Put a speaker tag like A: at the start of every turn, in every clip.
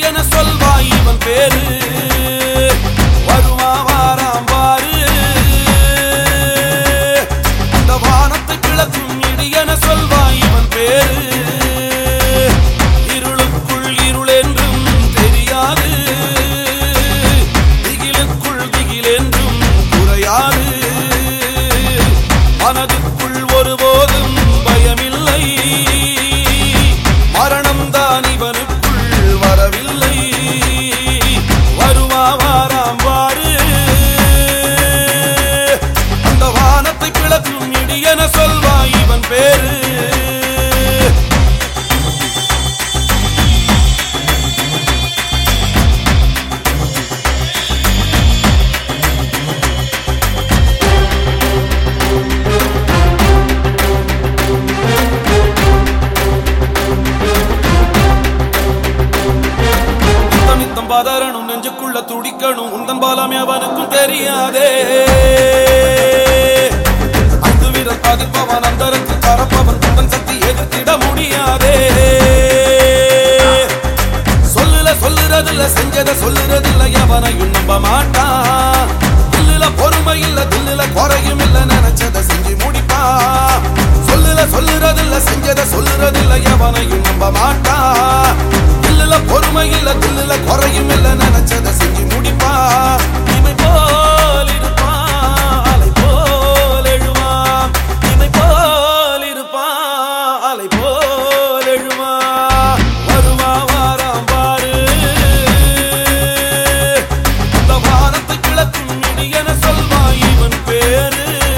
A: என சொல்வாய் இவன் பேரு வருமா வாராம் பாரு அந்த வானத்தை கிளக்கும் இடி என சொல்வாய் இவன் பேரு இருளுக்குள் இருள் என்றும் தெரியாது திகிலுக்குள் திகில் என்றும் குறையாது மனதுக்குள் ஒருபோதும் பயமில்லை மரணம் தான் இவனுக்குள் வரவில்லை வருமா வாராம் வாரு அந்த வானத்தை கிளக்கும் இடி என சொல்வாய் இவன் பேரு நித்தம் நித்தம் பதறணும் நெஞ்சுக்குள்ள துடிக்கணும் உந்தன் பாலம் எவனுக்கும் தெரியாதே ஐந்து வீரர் பதிப்பவன் அந்தரத்தில் பரப்பவன் தந்தன் சக்தி எதிர்த்திட முடியாதே சொல்லுல சொல்லுறதில்ல செஞ்சத சொல்லுறதில்ல எவனையும் நம்ப மாட்டான் தில்லுல பொறுமை இல்ல தில்லுல குறையும் இல்ல நினைச்சத செஞ்சு முடிப்பா சொல்லுல சொல்லுறதில்ல செஞ்சத சொல்லுறதில்ல எவனையும் நம்ப மாட்டா தில்லுல பொறுமை இல்ல தில்லுல குறையும் இல்ல நினைச்சத செஞ்சு முடிப்பா இமை போல் இருப்பான் அலை போல் எழுவான் இமை போல் இருப்பான் அலை போல் எழுவான் வருவா வாராம் பாரு அந்த வானத்தை கிளக்கும் இடி என சொல்வாய் இவன் பேரு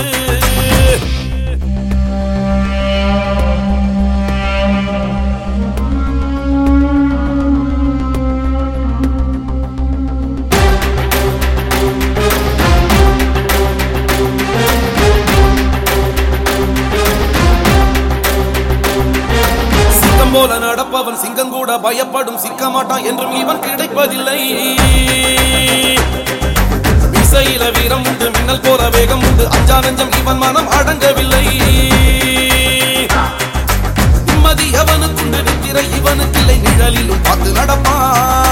A: சிங்கம் போல நடப்பவன் சிங்கம் கூட பயப்படும் சிக்க மாட்டான் என்றும் இவன் கிடைப்பதில்லை விசையில வீரம் உண்டு மின்னல் போல வேகம் உண்டு அஞ்சா நெஞ்சம் இவன் மனம் அடங்கவில்லை நிம்மதி அவனுக்குண்டு நித்திரை இவனுக்கில்லை நிழலிலும் பார்த்து நடப்பான்